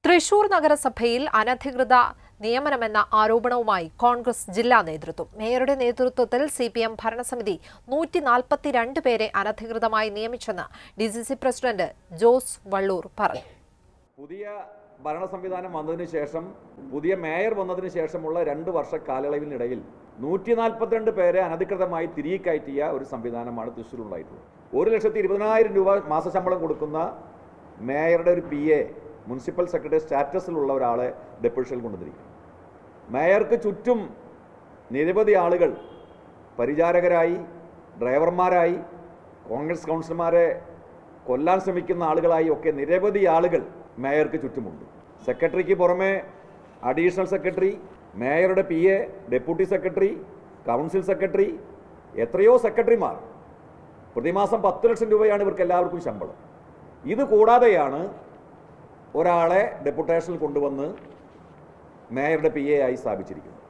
തൃശൂർ നഗരസഭയിൽ അനധികൃത നിയമനമെന്ന ആരോപണവുമായി കോൺഗ്രസ് ജില്ലാ നേതൃത്വം മേയറുടെ നേതൃത്വത്തിൽ സി പി എം ഭരണസമിതി നൂറ്റി നാൽപ്പത്തിരണ്ട് പേരെ അനധികൃതമായി നിയമിച്ചെന്ന് D C C president Jose Valloor പറഞ്ഞു പുതിയ ഭരണ സംവിധാനം വന്നതിന് ശേഷം പുതിയ മേയർ വന്നതിന് ശേഷമുള്ള രണ്ട് വർഷ കാലയളവിനിടയിൽ നൂറ്റി നാൽപ്പത്തിരണ്ട് പേരെ അനധികൃതമായി തിരികെ കയറ്റിയ ഒരു സംവിധാനമാണ് തൃശ്ശൂരുണ്ടായിട്ടുള്ളത് ഒരു ലക്ഷത്തി ഇരുപതിനായിരം രൂപ മാസശമ്പളം കൊടുക്കുന്ന മേയറുടെ ഒരു പി എ മുനിസിപ്പൽ സെക്രട്ടറി സ്റ്റാറ്റസിലുള്ള ഒരാളെ ഡെപ്യൂഷനിൽ കൊണ്ടുവന്നിരിക്കും മേയർക്ക് ചുറ്റും നിരവധി ആളുകൾ പരിചാരകരായി ഡ്രൈവർമാരായി കോൺഗ്രസ് കൗൺസിലർമാരെ കൊല്ലാൻ ശ്രമിക്കുന്ന ആളുകളായി ഒക്കെ നിരവധി ആളുകൾ മേയർക്ക് ചുറ്റുമുണ്ട് സെക്രട്ടറിക്ക് പുറമെ അഡീഷണൽ സെക്രട്ടറി മേയറുടെ P A deputy secretary council secretary എത്രയോ സെക്രട്ടറിമാർ പ്രതിമാസം പത്ത് ലക്ഷം രൂപയാണ് ഇവർക്ക് എല്ലാവർക്കും ശമ്പളം ഇത് കൂടാതെയാണ് ഒരാളെ ഡെപ്യൂട്ടേഷനിൽ കൊണ്ടുവന്ന് മേയറുടെ പി എ ആയി സ്ഥാപിച്ചിരിക്കുന്നത്